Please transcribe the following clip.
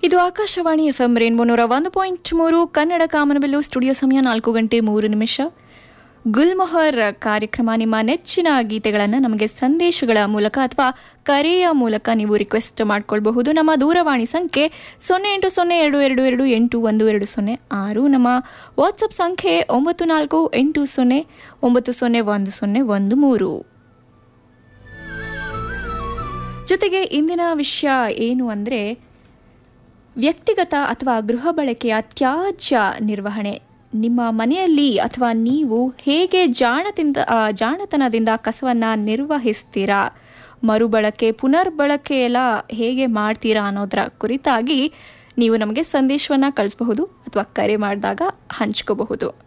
ಇದು Akashvani F M rainbow ನೂರ ಒಂದು ಪಾಯಿಂಟ್ ಮೂರು ಕನ್ನಡ ಕಾಮನಬಿಲ್ಲು ಸ್ಟುಡಿಯೋ ಸಮಯ ನಾಲ್ಕು ಗಂಟೆ ಮೂರು ನಿಮಿಷ ಗುಲ್ಮೊಹರ್ ಕಾರ್ಯಕ್ರಮ ನಿಮ್ಮ ನೆಚ್ಚಿನ ಗೀತೆಗಳನ್ನು ನಮಗೆ ಸಂದೇಶಗಳ ಮೂಲಕ ಅಥವಾ ಕರೆಯ ಮೂಲಕ ನೀವು ರಿಕ್ವೆಸ್ಟ್ ಮಾಡ್ಕೊಳ್ಬಹುದು ನಮ್ಮ ದೂರವಾಣಿ ಸಂಖ್ಯೆ ಸೊನ್ನೆ ಎಂಟು ಸೊನ್ನೆ ಎರಡು ಎರಡು ಎರಡು ಎಂಟು ಒಂದು ಎರಡು ಸೊನ್ನೆ ಆರು ನಮ್ಮ ವಾಟ್ಸಪ್ ಸಂಖ್ಯೆ ಒಂಬತ್ತು ನಾಲ್ಕು ಎಂಟು ಸೊನ್ನೆ ಒಂಬತ್ತು ಸೊನ್ನೆ ಒಂದು ಸೊನ್ನೆ ಒಂದು ಮೂರು ಜೊತೆಗೆ ಇಂದಿನ ವಿಷಯ ಏನು ಅಂದರೆ ವ್ಯಕ್ತಿಗತ ಅಥವಾ ಗೃಹ ಬಳಕೆಯ ತ್ಯಾಜ್ಯ ನಿರ್ವಹಣೆ ನಿಮ್ಮ ಮನೆಯಲ್ಲಿ ಅಥವಾ ನೀವು ಹೇಗೆ ಜಾಣದಿಂದ ಆ, ಜಾಣತನದಿಂದ ಕಸವನ್ನು ನಿರ್ವಹಿಸ್ತೀರಾ ಮರುಬಳಕೆ ಪುನರ್ಬಳಕೆ ಎಲ್ಲ ಹೇಗೆ ಮಾಡ್ತೀರಾ ಅನ್ನೋದರ ಕುರಿತಾಗಿ ನೀವು ನಮಗೆ ಸಂದೇಶವನ್ನು ಕಳಿಸಬಹುದು ಅಥವಾ ಕರೆ ಮಾಡಿದಾಗ ಹಂಚ್ಕೋಬಹುದು